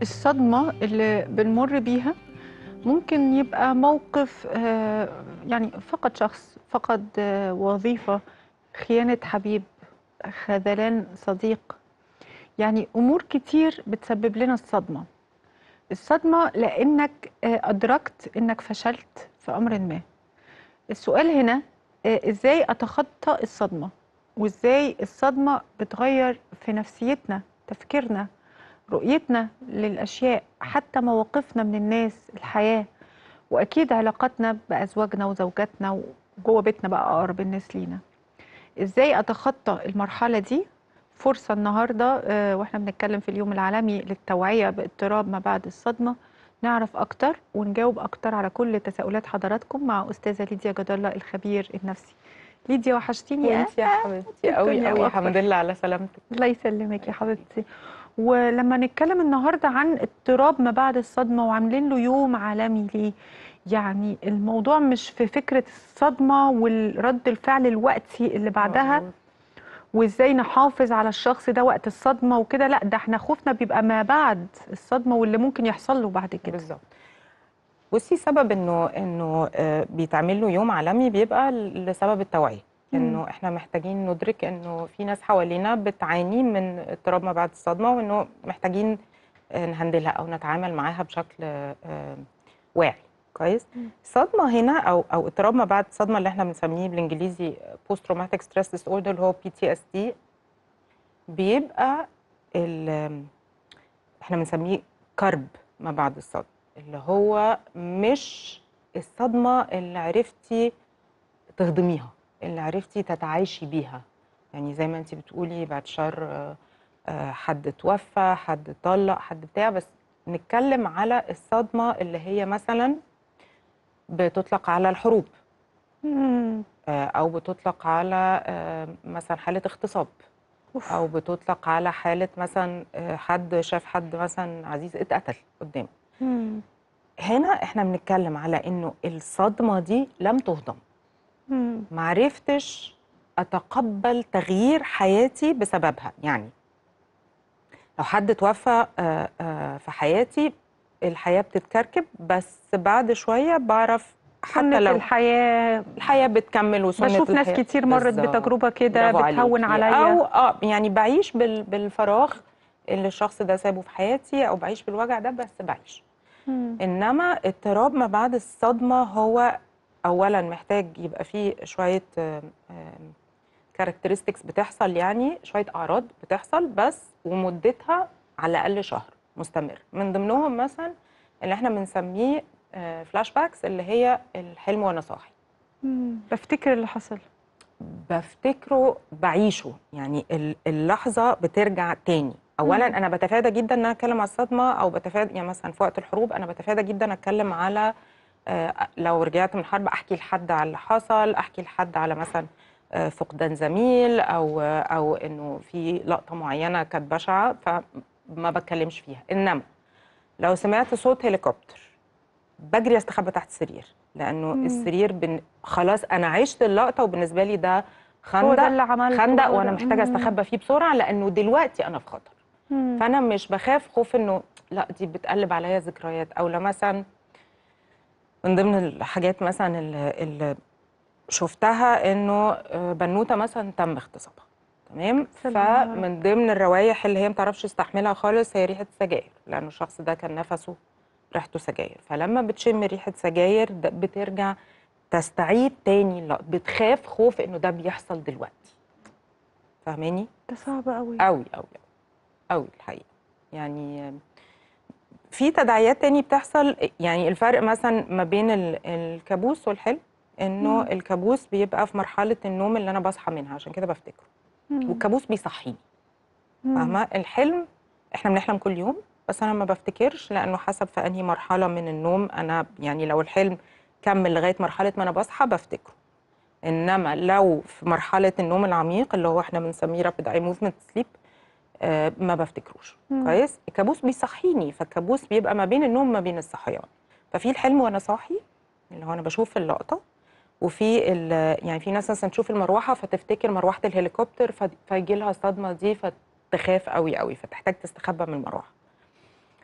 الصدمة اللي بنمر بيها ممكن يبقى موقف آه، يعني فقد شخص فقد آه، وظيفة خيانة حبيب خذلان صديق يعني أمور كتير بتسبب لنا الصدمة الصدمة لأنك آه، أدركت أنك فشلت في أمر ما السؤال هنا آه، إزاي أتخطى الصدمة وإزاي الصدمة بتغير في نفسيتنا تفكيرنا رؤيتنا للأشياء حتى مواقفنا من الناس الحياة وأكيد علاقاتنا بأزواجنا وزوجاتنا وجوه بيتنا بقى أقرب الناس لينا إزاي أتخطى المرحلة دي فرصة النهاردة آه، وإحنا بنتكلم في اليوم العالمي للتوعية باضطراب ما بعد الصدمة نعرف أكتر ونجاوب أكتر على كل تساؤلات حضراتكم مع أستاذة ليديا جد الله الخبير النفسي ليديا وحشتيني وانت يا حبيبتي قوي الدنيا قوي وأخبار. الحمد لله على سلامتك الله يسلمك يا حبيبتي ولما نتكلم النهارده عن اضطراب ما بعد الصدمه وعاملين له يوم عالمي ليه يعني الموضوع مش في فكره الصدمه والرد الفعل الوقتي اللي بعدها مظبوط. وازاي نحافظ على الشخص ده وقت الصدمه وكده لا ده احنا خوفنا بيبقى ما بعد الصدمه واللي ممكن يحصل له بعد كده بالظبط بصي سبب انه انه آه، بيتعمل له يوم عالمي بيبقى ل- لسبب التوعيه انه احنا محتاجين ندرك انه في ناس حوالينا بتعاني من اضطراب ما بعد الصدمه وانه محتاجين آه، نهندلها او نتعامل معاها بشكل آه، واعي كويس مم. الصدمه هنا او او اضطراب ما بعد الصدمه اللي احنا بنسميه بالانجليزي بوست تروماتيك ستريس ديس اوردر اللي هو بي تي اس دي بيبقى ال- احنا بنسميه كرب ما بعد الصدمه اللي هو مش الصدمه اللي عرفتي تهضميها اللي عرفتي تتعايشي بيها يعني زي ما انت بتقولي بعد شر آه، آه، حد توفى حد طلق حد بتاع بس نتكلم على الصدمه اللي هي مثلا بتطلق على الحروب مم. آه، او بتطلق على آه، مثلا حاله اغتصاب أوف. او بتطلق على حاله مثلا آه، حد شاف حد مثلا عزيز اتقتل قدامه مم. هنا احنا بنتكلم على انه الصدمه دي لم تهضم مم. معرفتش اتقبل تغيير حياتي بسببها يعني لو حد توفى آه، آه، في حياتي الحياه بتتكركب بس بعد شويه بعرف حتى سنة لو الحياه الحياه بتكمل وسنه بشوف ناس الحياة. كتير مرت بالظبط. بتجربه كده برافو بتهون عليكي. عليا او اه يعني بعيش بال... بالفراغ اللي الشخص ده سابه في حياتي او بعيش بالوجع ده بس بعيش مم. انما اضطراب ما بعد الصدمه هو اولا محتاج يبقى فيه شويه كاركترستكس بتحصل يعني شويه اعراض بتحصل بس ومدتها على الاقل شهر مستمر من ضمنهم مثلا اللي احنا بنسميه فلاش باكس اللي هي الحلم وانا صاحي مم. بفتكر اللي حصل بفتكره بعيشه يعني ال- اللحظه بترجع تاني اولا مم. انا بتفادى جدا ان انا اتكلم على الصدمه او بتفادى يعني مثلا في وقت الحروب انا بتفادى جدا اتكلم على آه، لو رجعت من الحرب احكي لحد على اللي حصل احكي لحد على مثلا آه، فقدان زميل او آه، او انه في لقطه معينه كانت بشعه فما بتكلمش فيها انما لو سمعت صوت هليكوبتر بجري استخبى تحت السرير لانه مم. السرير بن... خلاص انا عشت اللقطه وبالنسبه لي ده هو خندق ده اللي عملته خندق هو وانا ده. محتاجه مم. استخبى فيه بسرعه لانه دلوقتي انا في خطر مم. فانا مش بخاف خوف انه لا دي بتقلب عليا ذكريات او لا مثلا من ضمن الحاجات مثلا اللي, اللي شفتها انه آه، بنوته مثلا تم اغتصابها تمام سلام يا رب. فمن ضمن الروايح اللي هي ما تعرفش تستحملها خالص هي ريحه سجاير لانه الشخص ده كان نفسه ريحته سجاير فلما بتشم ريحه سجاير ده بترجع تستعيد تاني لا بتخاف خوف انه ده بيحصل دلوقتي فاهماني ده صعب قوي قوي قوي قوي الحقيقه يعني في تداعيات تاني بتحصل يعني الفرق مثلا ما بين ال- الكابوس والحلم انه مم. الكابوس بيبقى في مرحله النوم اللي انا بصحى منها عشان كده بفتكره مم. والكابوس بيصحيني مم. فاهمه الحلم احنا بنحلم كل يوم بس انا ما بفتكرش لانه حسب في انهي مرحله من النوم انا يعني لو الحلم كمل لغايه مرحله ما انا بصحى بفتكره انما لو في مرحله النوم العميق اللي هو احنا بنسميه رابيد اي موفمنت سليب ما بفتكروش مم. كويس الكابوس بيصحيني فالكابوس بيبقى ما بين النوم ما بين الصحيان ففي الحلم وانا صاحي اللي هو انا بشوف اللقطه وفي ال- يعني في ناس مثلا تشوف المروحه فتفتكر مروحه الهليكوبتر فيجي لها الصدمه دي فتخاف قوي قوي فتحتاج تستخبى من المروحه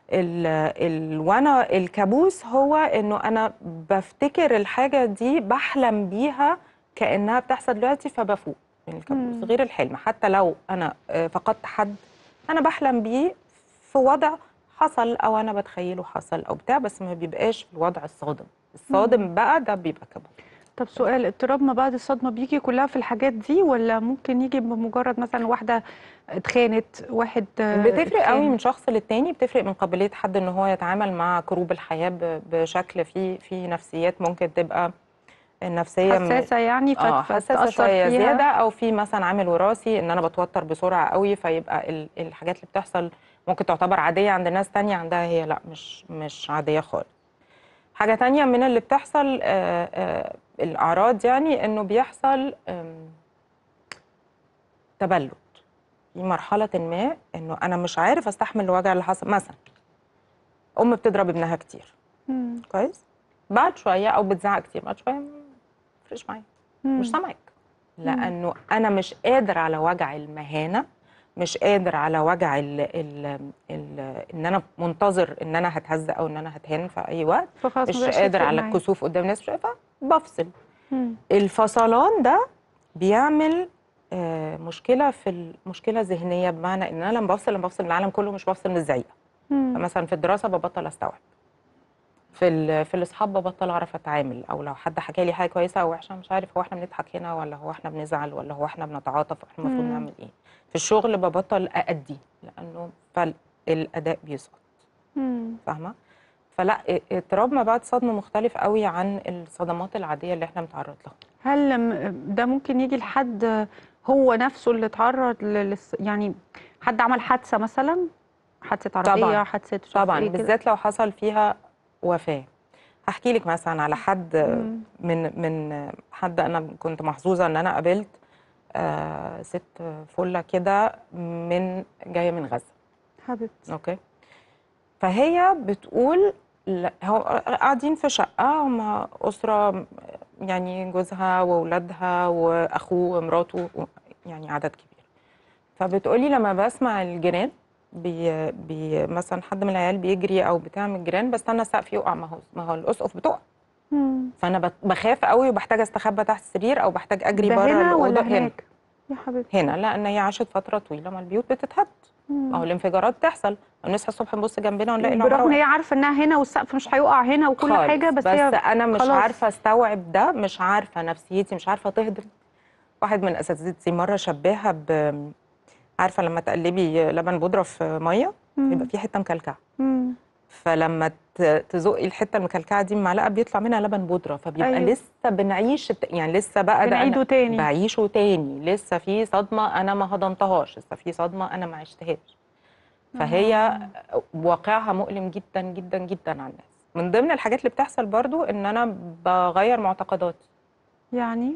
ال ال وانا الكابوس هو انه انا بفتكر الحاجه دي بحلم بيها كانها بتحصل دلوقتي فبفوق من الكابوس مم. غير الحلم حتى لو انا آه، فقدت حد انا بحلم بيه في وضع حصل او انا بتخيله حصل او بتاع بس ما بيبقاش في الوضع الصادم الصادم بقى ده بيبقى كابوس طب سؤال اضطراب ما بعد الصدمة بيجي كلها في الحاجات دي ولا ممكن يجي بمجرد مثلا واحدة اتخانت واحد آه، بتفرق قوي اتخان؟ من شخص للتاني بتفرق من قابليه حد ان هو يتعامل مع كروب الحياه ب- بشكل في في نفسيات ممكن تبقى النفسيه م- حساسة يعني فت- اه حساسه فتأثر شويه فيها زياده او في مثلا عامل وراثي ان انا بتوتر بسرعه قوي فيبقى ال- الحاجات اللي بتحصل ممكن تعتبر عاديه عند ناس تانية عندها هي لا مش مش عاديه خالص حاجه تانية من اللي بتحصل آه آه الاعراض يعني انه بيحصل آم، تبلد في مرحله ما انه انا مش عارف استحمل الوجع اللي حصل مثلا ام بتضرب ابنها كتير مم. كويس بعد شويه او بتزعق كتير بعد شويه ما يفرقش معايا مم. مش سامعك لانه انا مش قادر على وجع المهانه مش قادر على وجع ال ال ال ان انا منتظر ان انا هتهز او ان انا هتهان في اي وقت فخلاص مش مبقاش قادر يفرق على معايا. الكسوف قدام الناس مش عارفه بفصل مم. الفصلان ده بيعمل آه، مشكله في المشكله ذهنيه بمعنى ان انا لما بفصل لما بفصل من العالم كله مش بفصل من الزعيق مم. فمثلا في الدراسه ببطل استوعب في ال- في الاصحاب ببطل اعرف اتعامل او لو حد حكى لي حاجه كويسه او وحشه مش عارف هو احنا بنضحك هنا ولا هو احنا بنزعل ولا هو احنا بنتعاطف احنا المفروض مم. نعمل ايه في الشغل ببطل اادي لانه فالاداء بيسقط مم. فاهمه فلا اضطراب ما بعد صدمه مختلف قوي عن الصدمات العاديه اللي احنا بنتعرض لها هل لم- ده ممكن يجي لحد هو نفسه اللي اتعرض للس... يعني حد عمل حادثة مثلا حادثة عربية طبعاً. حادثة مش عارفة طبعا إيه كده؟ بالذات لو حصل فيها وفاه هحكي لك مثلا على حد مم. من من حد انا كنت محظوظه ان انا قابلت آه ست فله كده من جايه من غزه حبيبتي اوكي فهي بتقول لا هو قاعدين في شقه هم اسره يعني جوزها واولادها واخوه ومراته يعني عدد كبير فبتقولي لما بسمع الجيران بي بي مثلا حد من العيال بيجري او بتاع من الجيران بستنى السقف يقع ما هو ما هو الاسقف بتقع مم. فانا بت- بخاف قوي وبحتاج استخبى تحت السرير او بحتاج اجري ده بره هنا الاوضه ولا هنا هناك؟ يا حبيبتي هنا لان هي عاشت فتره طويله ما البيوت بتتهد مم. ما هو الانفجارات بتحصل نصحى الصبح نبص جنبنا ونلاقي برغم العماره ان هي عارفه انها هنا والسقف مش هيقع هنا وكل خالص. حاجه بس, بس هي انا مش خلاص. عارفه استوعب ده مش عارفه نفسيتي مش عارفه تهضم واحد من اساتذتي مره شبهها ب عارفه لما تقلبي لبن بودره في ميه مم. يبقى في حته مكلكعه مم. فلما ت- تزقي الحته المكلكعه دي بمعلقه بيطلع منها لبن بودره فبيبقى أيوة. أيوه. لسه بنعيش الت- يعني لسه بقى ده بنعيده أنا تاني بعيشه تاني لسه في صدمه انا ما هضمتهاش لسه في صدمه انا ما عشتهاش فهي واقعها مؤلم جدا جدا جدا على الناس من ضمن الحاجات اللي بتحصل برضو ان انا بغير معتقداتي يعني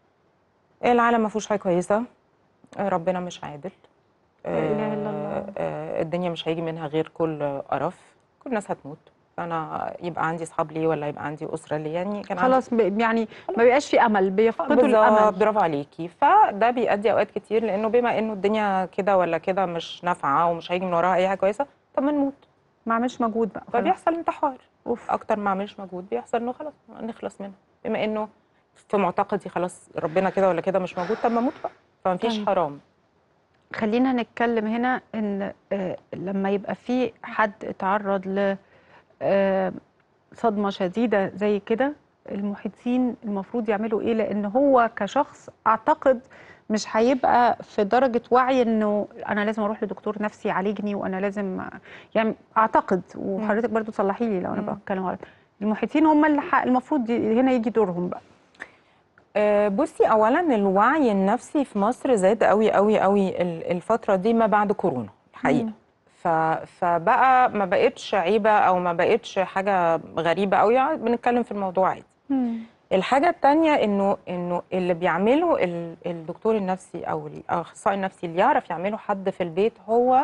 العالم ما فيهوش حاجه كويسه ربنا مش عادل لا إله إلا الله. آه، آه، الدنيا مش هيجي منها غير كل قرف كل الناس هتموت فانا يبقى عندي اصحاب ليه ولا يبقى عندي اسره ليه يعني كان عندي خلاص ب- يعني ما بيبقاش في امل بيفقدوا بالظبط الامل برافو عليكي فده بيؤدي اوقات كتير لانه بما انه الدنيا كده ولا كده مش نافعه ومش هيجي من وراها اي حاجه كويسه طب ما نموت ما عملش مجهود بقى خلاص. فبيحصل انتحار اوف اكتر ما اعملش مجهود بيحصل انه خلاص نخلص منها بما انه في معتقدي خلاص ربنا كده ولا كده مش موجود طب ما اموت بقى فمفيش طيب. حرام خلينا نتكلم هنا ان آه، لما يبقى في حد اتعرض ل آه، صدمة شديدة زي كده المحيطين المفروض يعملوا ايه لان هو كشخص اعتقد مش هيبقى في درجة وعي انه انا لازم اروح لدكتور نفسي يعالجني وانا لازم يعني اعتقد وحضرتك برضو تصلحي لي لو انا مم. بتكلم غلط المحيطين هم اللي ح- المفروض ي- هنا يجي دورهم بقى آه، بصي اولا الوعي النفسي في مصر زاد قوي قوي قوي ال- الفتره دي ما بعد كورونا الحقيقه مم. ف... فبقى ما بقتش عيبه او ما بقتش حاجه غريبه قوي يعني بنتكلم في الموضوع عادي الحاجة التانية انه انه اللي بيعمله ال- الدكتور النفسي او الاخصائي النفسي اللي يعرف يعمله حد في البيت هو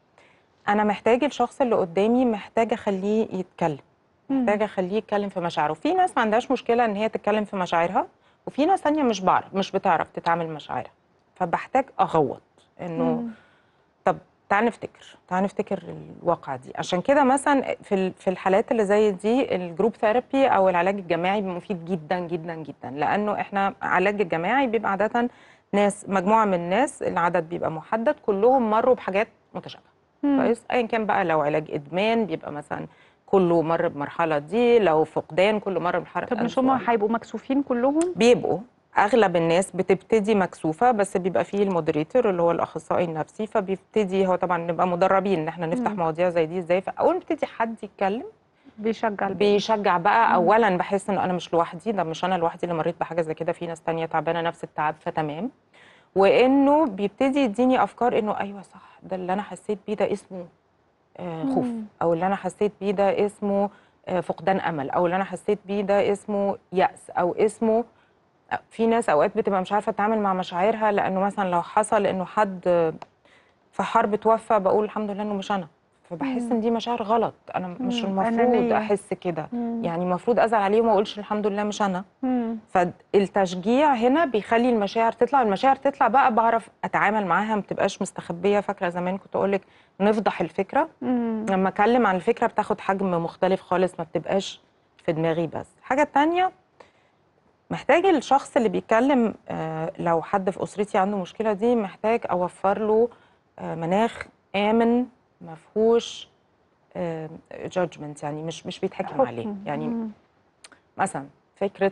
انا محتاج الشخص اللي قدامي محتاج اخليه يتكلم محتاجه اخليه يتكلم في مشاعره في ناس ما عندهاش مشكله ان هي تتكلم في مشاعرها وفي ناس تانية مش بعرف مش بتعرف تتعامل مشاعرها فبحتاج اغوط انه مم. طب تعال نفتكر تعال نفتكر الواقع دي عشان كده مثلا في ال- في الحالات اللي زي دي الجروب ثيرابي او العلاج الجماعي بيبقى مفيد جدا جدا جدا لانه احنا العلاج الجماعي بيبقى عاده ناس مجموعه من الناس العدد بيبقى محدد كلهم مروا بحاجات متشابهه مم. كويس ايا كان بقى لو علاج ادمان بيبقى مثلا كله مر بمرحله دي لو فقدان كله مر بمرحله طب مش هم هيبقوا مكسوفين كلهم بيبقوا اغلب الناس بتبتدي مكسوفه بس بيبقى فيه المودريتور اللي هو الاخصائي النفسي فبيبتدي هو طبعا نبقى مدربين ان احنا نفتح مم. مواضيع زي دي ازاي فاول ما بيبتدي حد يتكلم بيشجع الباقي. بيشجع بقى مم. اولا بحس انه انا مش لوحدي ده مش انا لوحدي اللي مريت بحاجه زي كده في ناس تانية تعبانه نفس التعب فتمام وانه بيبتدي يديني افكار انه ايوه صح ده اللي انا حسيت بيه ده اسمه آه، خوف مم. او اللي انا حسيت بيه ده اسمه آه، فقدان امل او اللي انا حسيت بيه ده اسمه يأس او اسمه في ناس اوقات بتبقى مش عارفه تتعامل مع مشاعرها لانه مثلا لو حصل انه حد في حرب توفى بقول الحمد لله انه مش انا فبحس مم. ان دي مشاعر غلط انا مش مم. المفروض أنانية. احس كده مم. يعني المفروض ازعل عليه وما اقولش الحمد لله مش انا مم. فالتشجيع هنا بيخلي المشاعر تطلع المشاعر تطلع بقى بعرف اتعامل معاها ما تبقاش مستخبيه فاكره زمان كنت اقول لك نفضح الفكره مم. لما اتكلم عن الفكره بتاخد حجم مختلف خالص ما بتبقاش في دماغي بس الحاجه التانية محتاج الشخص اللي بيتكلم آه، لو حد في اسرتي عنده مشكله دي محتاج اوفر له آه، مناخ امن ما فيهوش جادجمنت يعني مش مش بيتحكم عليه حكم. يعني مم. مثلا فكره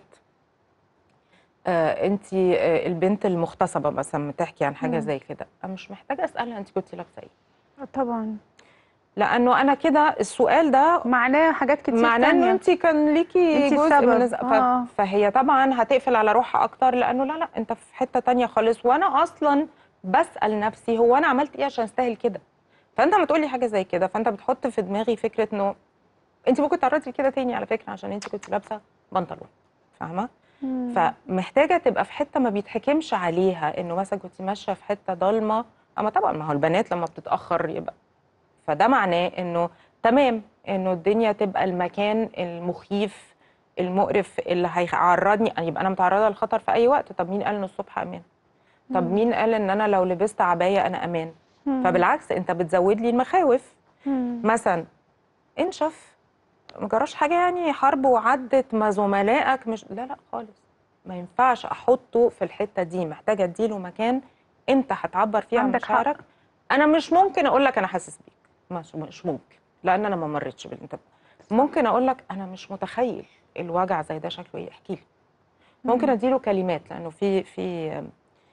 آه انت آه البنت المغتصبه مثلا بتحكي عن حاجه مم. زي كده انا مش محتاجه اسالها انت كنتي لابسه ايه طبعا لانه انا كده السؤال ده معناه حاجات كتير معناه انه تانية. انت كان ليكي انتي جزء السبب. من الز... ف... آه. فهي طبعا هتقفل على روحها اكتر لانه لا لا انت في حته تانية خالص وانا اصلا بسال نفسي هو انا عملت ايه عشان استاهل كده فانت ما تقولي حاجه زي كده فانت بتحط في دماغي فكره انه انت ممكن تعرضي لكده تاني على فكره عشان انت كنت لابسه بنطلون فاهمه مم. فمحتاجه تبقى في حته ما بيتحكمش عليها انه مثلا كنت ماشيه في حته ضلمه اما طبعا ما هو البنات لما بتتاخر يبقى فده معناه انه تمام انه الدنيا تبقى المكان المخيف المقرف اللي هيعرضني يعني يبقى انا متعرضه للخطر في اي وقت طب مين قال ان الصبح امان طب مم. مين قال ان انا لو لبست عبايه انا امان مم. فبالعكس انت بتزود لي المخاوف مم. مثلا انشف ما جراش حاجه يعني حرب وعدت ما زملائك مش لا لا خالص ما ينفعش احطه في الحته دي محتاجه اديله مكان انت هتعبر فيه عن عندك حق. مشاعرك انا مش ممكن اقول لك انا حاسس بيك مش مش ممكن لان انا ما مريتش بالانت ممكن اقول لك انا مش متخيل الوجع زي ده شكله ايه احكي لي ممكن مم. اديله كلمات لانه في في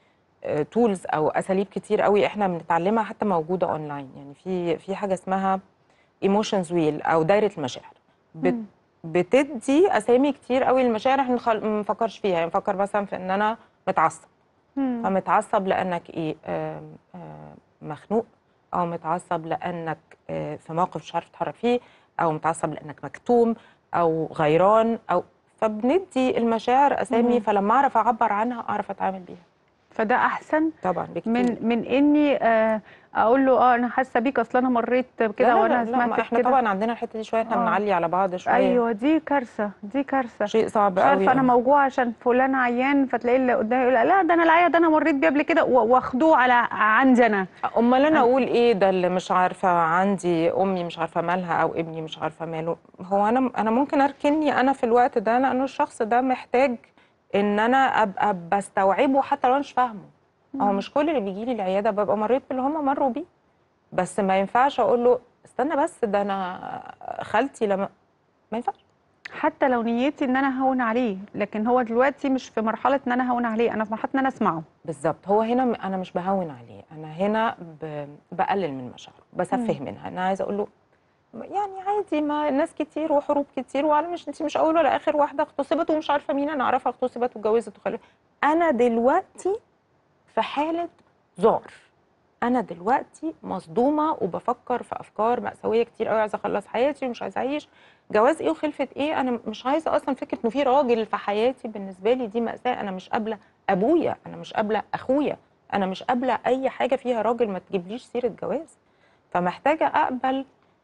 تولز او اساليب كتير قوي احنا بنتعلمها حتى موجوده اونلاين يعني في في حاجه اسمها ايموشنز ويل او دايره المشاعر بت مم. بتدي اسامي كتير قوي للمشاعر احنا نخل- ما نفكرش فيها يعني نفكر مثلا في ان انا متعصب مم. فمتعصب لانك ايه آم، آم، مخنوق او متعصب لانك آه، في موقف مش عارف تتحرك فيه او متعصب لانك مكتوم او غيران او فبندي المشاعر اسامي مم. فلما اعرف اعبر عنها اعرف اتعامل بيها فده احسن طبعا بكتير من من اني آه، اقول له اه انا حاسه بيك اصل انا مريت لا بكده لا وانا لا, لا ما سمعت احنا كده طبعا عندنا الحته دي شويه احنا آه. بنعلي على بعض شويه ايوه دي كارثه دي كارثه شيء صعب مش قوي عارفه انا آه. موجوعه عشان فلان عيان فتلاقي اللي قدامي يقول لا ده انا العيا ده انا مريت بيه قبل كده و- واخدوه على عندي انا امال انا أنا- اقول ايه ده اللي مش عارفه عندي امي مش عارفه مالها او ابني مش عارفه ماله هو انا انا ممكن اركني انا في الوقت ده لانه الشخص ده محتاج ان انا ابقى بستوعبه حتى لو أنا مش فاهمه هو مش كل اللي بيجي لي العياده ببقى مريت باللي هم مروا بيه بس ما ينفعش اقول له استنى بس ده انا خالتي لما ما ينفعش حتى لو نيتي ان انا هون عليه لكن هو دلوقتي مش في مرحله ان انا هون عليه انا في مرحله ان انا اسمعه بالظبط هو هنا م- انا مش بهون عليه انا هنا ب... بقلل من مشاعره بسفه منها انا عايزه اقول له يعني عادي ما ناس كتير وحروب كتير وعلى مش انت مش اول ولا اخر واحده اغتصبت ومش عارفه مين انا اعرفها اغتصبت واتجوزت وخلفت انا دلوقتي في حاله ذعر انا دلوقتي مصدومه وبفكر في افكار مأساويه كتير قوي عايزه اخلص حياتي ومش عايزه اعيش جواز ايه وخلفه ايه انا مش عايزه اصلا فكره انه في راجل في حياتي بالنسبه لي دي مأساة انا مش قابله ابويا انا مش قابله اخويا انا مش قابله اي حاجه فيها راجل ما تجيبليش سيره جواز فمحتاجه اقبل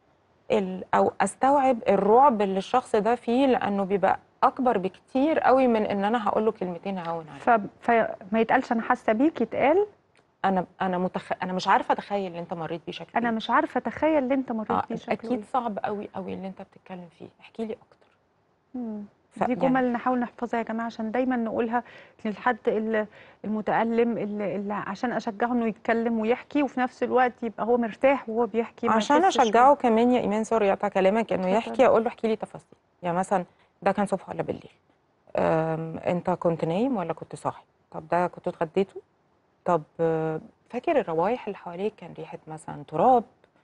ال او استوعب الرعب اللي الشخص ده فيه لانه بيبقى اكبر بكتير قوي من ان انا هقول له كلمتين هون عليه ف... فما يتقالش انا حاسه بيك يتقال انا انا متخ... انا مش عارفه اتخيل اللي انت مريت بيه شكله انا إيه. مش عارفه اتخيل اللي انت مريت آه بيه شكله اكيد صعب قوي قوي اللي انت بتتكلم فيه احكي لي اكتر مم. ف- دي يعني- جمل نحاول نحفظها يا جماعه عشان دايما نقولها للحد ال- المتألم اللي, اللي عشان اشجعه انه يتكلم ويحكي وفي نفس الوقت يبقى هو مرتاح وهو بيحكي ما عشان يحسش اشجعه كمان يا ايمان سوري اقطع كلامك انه اتفضل. يحكي اقول له احكي لي تفاصيل يعني مثلا ده كان صبح ولا بالليل أم، انت كنت نايم ولا كنت صاحي طب ده كنتوا اتغديتوا طب آه، فاكر الروايح اللي حواليك كان ريحه مثلا تراب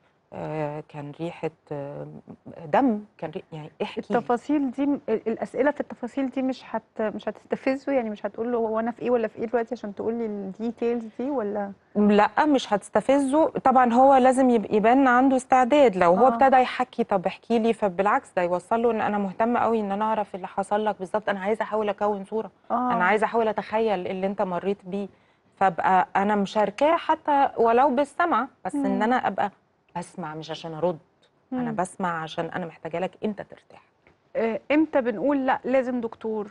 آه، كان ريحه آه، دم كان ريحة يعني احكي لي. التفاصيل دي ال- الاسئله في التفاصيل دي مش هت مش هتستفزه يعني مش هتقول له هو انا في ايه ولا في ايه دلوقتي عشان تقول لي الديتيلز دي ولا لا مش هتستفزه طبعا هو لازم يب- يبان عنده استعداد لو هو آه. ابتدى يحكي طب احكي لي فبالعكس ده يوصل له ان انا مهتمه قوي ان انا اعرف اللي حصل لك بالظبط انا عايزه احاول اكون صوره اه انا عايزه احاول اتخيل اللي انت مريت بيه فابقى انا مشاركاه حتى ولو بالسمع بس ان مم. انا ابقى بسمع مش عشان ارد انا مم. بسمع عشان انا محتاجه لك انت ترتاح آه، امتى بنقول لا لازم دكتور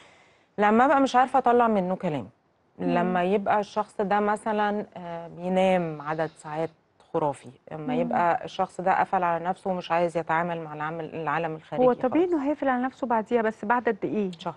لما ابقى مش عارفه اطلع منه كلام مم. لما يبقى الشخص ده مثلا آه، بينام عدد ساعات خرافي لما مم. يبقى الشخص ده قفل على نفسه ومش عايز يتعامل مع العالم العالم الخارجي هو طبيعي خالص. انه هيقفل على نفسه بعديها بس بعد قد ايه شهر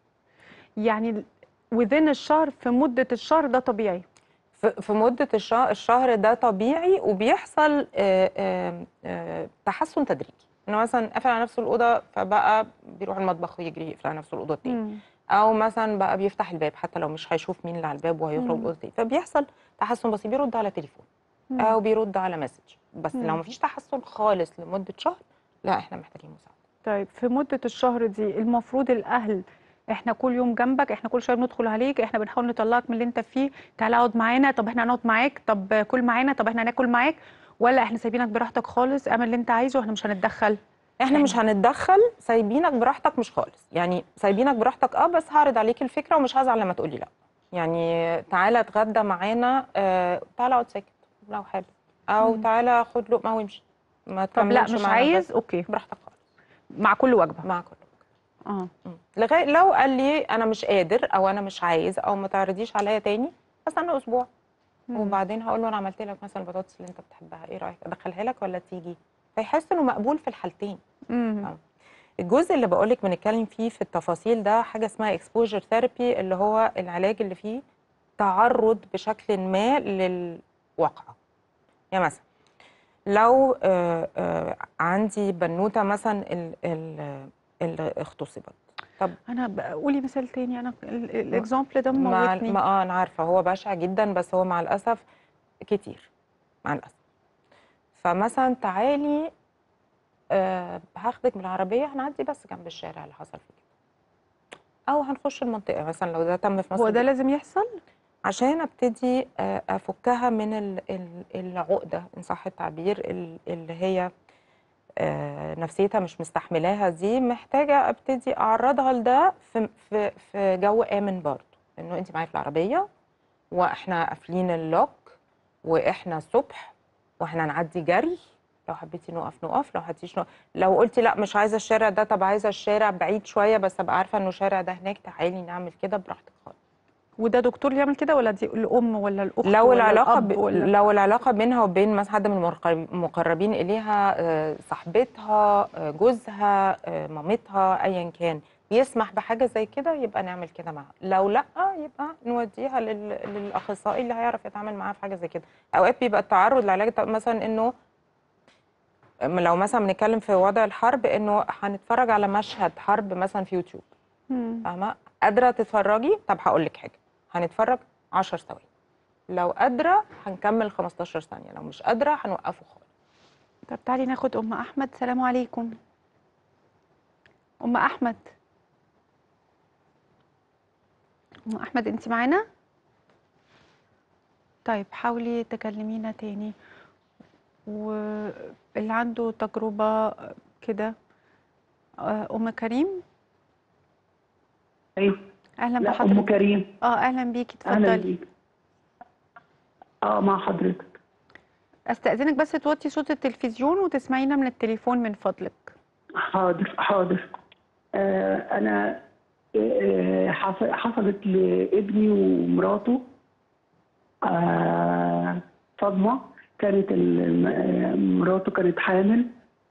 يعني within الشهر في مده الشهر ده طبيعي في في مدة الشهر, الشهر ده طبيعي وبيحصل آه، آه، آه، تحسن تدريجي انه مثلا قفل على نفسه الأوضة فبقى بيروح المطبخ ويجري يقفل على نفسه الأوضة التاني مم. أو مثلا بقى بيفتح الباب حتى لو مش هيشوف مين اللي على الباب وهيخرج مم. الأوضة التاني فبيحصل تحسن بسيط بيرد على تليفون مم. أو بيرد على مسج بس مم. لو مفيش تحسن خالص لمدة شهر لا احنا محتاجين مساعدة طيب في مدة الشهر دي المفروض الأهل احنا كل يوم جنبك احنا كل شويه بندخل عليك احنا بنحاول نطلعك من اللي انت فيه تعالى اقعد معانا طب احنا هنقعد معاك طب كل معانا طب احنا هناكل معاك ولا احنا سايبينك براحتك خالص اعمل اللي انت عايزه واحنا مش هنتدخل احنا مش هنتدخل سايبينك براحتك مش خالص يعني سايبينك براحتك اه بس هعرض عليك الفكره ومش هزعل لما تقولي لا يعني تعالى اتغدى معانا آه تعالى اقعد ساكت لو حابب او مم. تعالى خد لقمه وامشي ما طب لا تكملش مش معانا عايز بس اوكي براحتك خالص مع كل وجبه مع كل اه مم. لغايه لو قال لي انا مش قادر او انا مش عايز او ما تعرضيش عليا تاني استنى اسبوع مم. وبعدين هقول له انا عملت لك مثلا البطاطس اللي انت بتحبها ايه رايك ادخلها لك ولا تيجي فيحس انه مقبول في الحالتين مم. آه. الجزء اللي بقولك بنتكلم فيه في التفاصيل ده حاجة اسمها اكسبوجر ثيرابي اللي هو العلاج اللي فيه تعرض بشكل ما للواقعة يعني مثلا لو آه، آه، عندي بنوتة مثلا ال- ال- اللي اغتصبت طب انا ب- قولي مثال تاني انا ال- الاكزامبل ده مع موتني ما اه انا عارفة هو بشع جدا بس هو مع الأسف كتير مع الأسف فمثلا تعالي آه هاخدك بالعربية هنعدي بس جنب الشارع اللي حصل فيه كده أو هنخش المنطقة مثلا لو ده تم في هو مصر ده لازم يحصل عشان ابتدي آه، افكها من ال- ال- العقده ان صح التعبير ال- اللي هي آه، نفسيتها مش مستحملاها دي محتاجه ابتدي اعرضها لده في في في جو امن برضه انه انت معايا في العربيه واحنا قافلين اللوك واحنا الصبح واحنا نعدي جري لو حبيتي نقف نقف لو حبيتيش نقف لو قلتي لا مش عايزه الشارع ده طب عايزه الشارع بعيد شويه بس ابقى عارفه انه الشارع ده هناك تعالي نعمل كده براحتك خالص وده دكتور اللي يعمل كده ولا دي الام ولا الاخت لو ولا العلاقه الاب ب... ولا لو العلاقه بينها وبين مثلا حد من المقرب- المقربين اليها آه، صاحبتها آه، جوزها آه، مامتها ايا كان يسمح بحاجه زي كده يبقى نعمل كده معاها لو لا يبقى نوديها لل... للاخصائي اللي هيعرف يتعامل معاها في حاجه زي كده اوقات بيبقى التعرض لعلاج طب مثلا انه لو مثلا بنتكلم في وضع الحرب انه هنتفرج على مشهد حرب مثلا في يوتيوب مم. فاهمه قادره تتفرجي طب هقول لك حاجه هنتفرج 10 ثواني لو قادره هنكمل 15 ثانيه لو مش قادره هنوقفه خالص طب تعالي ناخد ام احمد سلام عليكم ام احمد ام احمد انت معانا طيب حاولي تكلمينا تاني واللي عنده تجربة كده آه، ام كريم ايوه اهلا لا ام بحضرتك كريم اه اهلا بيكي اهلا اتفضلي بيك اه مع حضرتك استاذنك بس توطي صوت التلفزيون وتسمعينا من التليفون من فضلك حاضر حاضر آه انا آه، حص- حصلت لابني ومراته آه، صدمه كانت ال- آه، مراته كانت حامل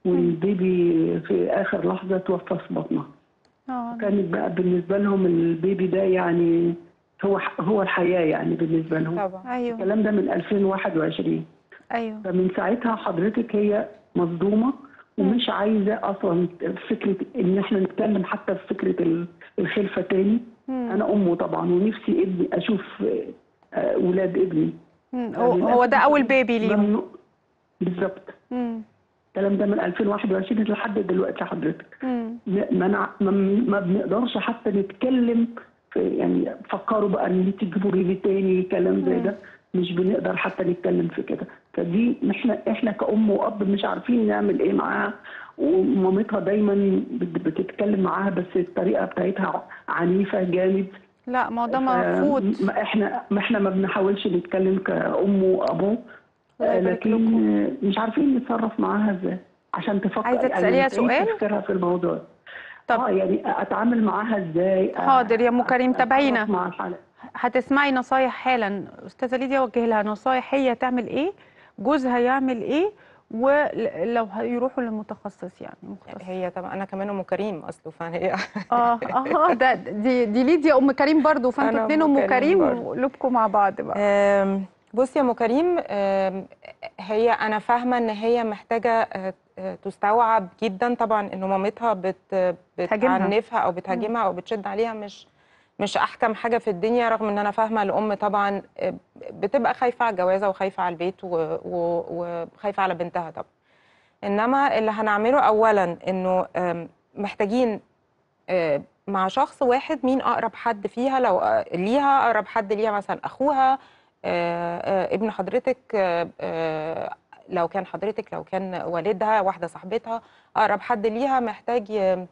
والبيبي في اخر لحظه توفى في بطنها اه كانت بقى بالنسبه لهم البيبي ده يعني هو هو الحياه يعني بالنسبه لهم طبعا ايوه الكلام ده من 2021 ايوه فمن ساعتها حضرتك هي مصدومه ومش عايزه اصلا فكره ان احنا نتكلم حتى في فكره ال- الخلفه تاني مم. انا امه طبعا ونفسي ابني اشوف آه، ولاد ابني مم. هو هو ده اول بيبي ليهم ممنوع بالظبط مم. الكلام ده من 2021 لحد دلوقتي حضرتك مم. منع ما, ما بنقدرش حتى نتكلم في يعني فكروا بقى ان انتوا تجيبوا بيبي تاني كلام زي ده مش بنقدر حتى نتكلم في كده فدي احنا احنا كأم وأب مش عارفين نعمل ايه معاها ومامتها دايما بت- بتتكلم معاها بس الطريقه بتاعتها عنيفه جامد لا ما هو ده ف- مرفوض ما احنا ما احنا ما بنحاولش نتكلم كأم وأبو الله يبارك لكن لكم. مش عارفين نتصرف معاها ازاي عشان تفكر عايزة يعني تسأليها تعيد سؤال؟ تفكيرها في الموضوع طب. اه يعني اتعامل معاها ازاي حاضر يا أم كريم، أتصرف تابعينا. مع الحالة هتسمعي نصايح حالا استاذه ليديا وجه لها نصايح هي تعمل ايه جوزها يعمل ايه ولو هيروحوا للمتخصص يعني مختص هي طبعا انا كمان ام كريم اصله فهي اه اه ده دي دي ليديا ام كريم برضو فانتوا أنا اتنين أم ام كريم كريم برضو. وقلوبكم مع بعض بقى آم، بصي يا ام كريم آم، هي انا فاهمه ان هي محتاجه آه، آه، تستوعب جدا طبعا ان مامتها بت تهاجمها. بتعنفها او بتهاجمها او بتشد عليها مش مش احكم حاجه في الدنيا رغم ان انا فاهمه الام طبعا آه، بتبقى خايفه على الجوازه وخايفه على البيت و- و- وخايفه على بنتها طبعا انما اللي هنعمله اولا انه آم، محتاجين آه، مع شخص واحد مين اقرب حد فيها لو آه، ليها اقرب حد ليها مثلا اخوها آه، آه، ابن حضرتك آه، آه، لو كان حضرتك لو كان والدها واحده صاحبتها اقرب حد ليها محتاج ي-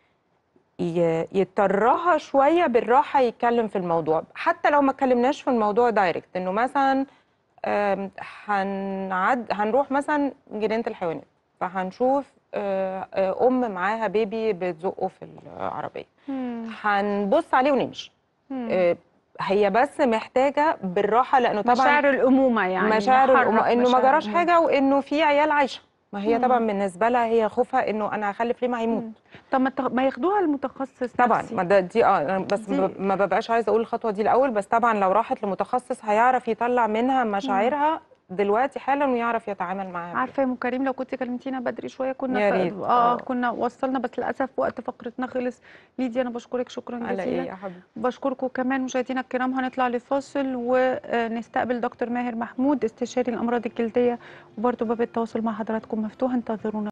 ي- يضطرها شويه بالراحه يتكلم في الموضوع حتى لو ما اتكلمناش في الموضوع دايركت انه مثلا آم، هنعد هنروح مثلا جنينه الحيوانات فهنشوف آه، آه، ام معاها بيبي بتزقه في العربيه مم. هنبص عليه ونمشي مم. آه، هي بس محتاجه بالراحه لانه طبعا مشاعر الامومه يعني مشاعر نحرك الأم... انه ما مشاعر جراش الأمومة. حاجه وانه في عيال عايشه ما هي مم. طبعا بالنسبه لها هي خوفها انه انا هخلف ليه ما هيموت مم. طب ما تغ- ما ياخدوها المتخصص طبعا نفسي. ما ده دي اه أنا بس دي- ما- ما ببقاش عايزه اقول الخطوه دي الاول بس طبعا لو راحت لمتخصص هيعرف يطلع منها مشاعرها دلوقتي حالا ويعرف يتعامل معاها بيها. عارفه يا ام كريم لو كنت كلمتينا بدري شويه كنا يا ف- ريت، اه آه. كنا وصلنا بس للاسف وقت فقرتنا خلص ليديا انا بشكرك شكرا على ايه جزيلا يا حبيبي بشكركم كمان مشاهدينا الكرام هنطلع لفاصل ونستقبل دكتور ماهر محمود استشاري الامراض الجلديه وبرضه باب التواصل مع حضراتكم مفتوح انتظرونا